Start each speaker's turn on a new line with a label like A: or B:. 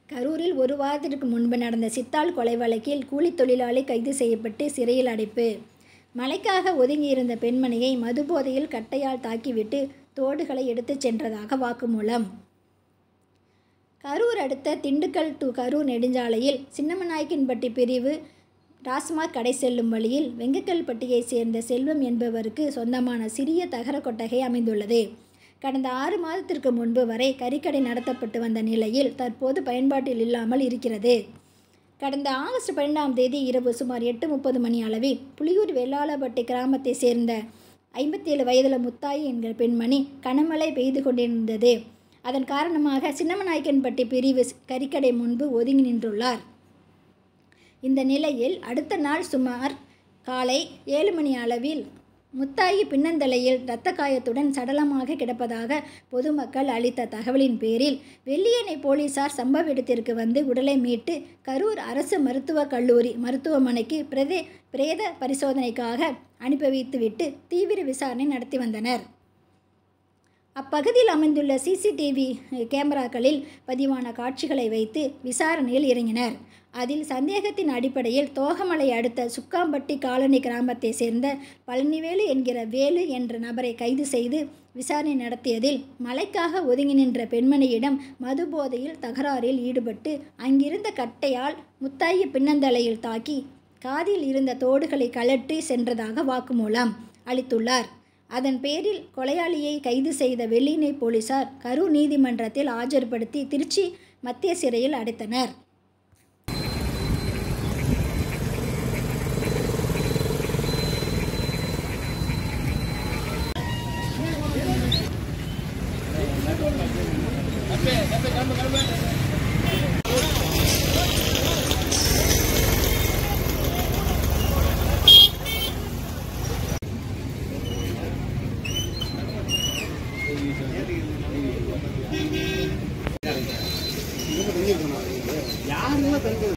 A: கரூரில் ஒரு வாரத்திற்கு முன்பு நடந்த சித்தாள் கொலை வழக்கில் கூலித் தொழிலாளி கைது செய்யப்பட்டு சிறையில் அடைப்பு மலைக்காக ஒதுங்கியிருந்த பெண்மணியை மதுபோதையில் கட்டையால் தாக்கிவிட்டு தோடுகளை எடுத்துச் சென்றதாக வாக்குமூலம் கரூர் அடுத்த திண்டுக்கல் டு கரூர் நெடுஞ்சாலையில் சின்னமநாயக்கன்பட்டி பிரிவு டாஸ்மாக் கடை செல்லும் வழியில் வெங்கக்கல்பட்டியைச் சேர்ந்த செல்வம் என்பவருக்கு சொந்தமான சிறிய தகர கொட்டகை அமைந்துள்ளது கடந்த ஆறு மாதத்திற்கு முன்பு வரை கறிக்கடை நடத்தப்பட்டு வந்த நிலையில் தற்போது பயன்பாட்டில் இல்லாமல் இருக்கிறது கடந்த ஆகஸ்ட் பன்னெண்டாம் தேதி இரவு சுமார் எட்டு முப்பது மணி அளவில் புலியூர் வெள்ளாளப்பட்டி கிராமத்தை சேர்ந்த ஐம்பத்தேழு வயதுள்ள முத்தாயி என்கிற பெண்மணி கனமழை பெய்து கொண்டிருந்தது அதன் காரணமாக சின்னமநாயக்கன்பட்டி பிரிவு கறிக்கடை முன்பு ஒதுங்கி நின்றுள்ளார் இந்த நிலையில் அடுத்த நாள் சுமார் காலை ஏழு மணி அளவில் முத்தாயி பின்னந்தலையில் இரத்த காயத்துடன் சடலமாக கிடப்பதாக பொதுமக்கள் அளித்த தகவலின் பேரில் வெள்ளியணை போலீசார் சம்பவ இடத்திற்கு வந்து உடலை மீட்டு கரூர் அரசு மருத்துவக் கல்லூரி மருத்துவமனைக்கு பிரதே பிரேத பரிசோதனைக்காக அனுப்பி வைத்துவிட்டு தீவிர விசாரணை நடத்தி வந்தனர் அப்பகுதியில் அமைந்துள்ள சிசிடிவி கேமராக்களில் பதிவான காட்சிகளை வைத்து விசாரணையில் இறங்கினர் அதில் சந்தேகத்தின் அடிப்படையில் தோகமலை அடுத்த சுக்காம்பட்டி காலனி கிராமத்தை சேர்ந்த பழனிவேலு என்கிற வேலு என்ற நபரை கைது செய்து விசாரணை நடத்தியதில் மலைக்காக ஒதுங்கி நின்ற பெண்மணியிடம் மது போதையில் தகராறில் ஈடுபட்டு அங்கிருந்த கட்டையால் முத்தாயி பின்னந்தலையில் தாக்கி காதில் இருந்த தோடுகளை கழற்றி சென்றதாக வாக்குமூலம் அளித்துள்ளார் அதன் பேரில் கொலையாளியை கைது செய்த வெள்ளினை போலீசார் கரூர் நீதிமன்றத்தில் ஆஜர்படுத்தி திருச்சி மத்திய சிறையில் அடைத்தனர்
B: யாருமே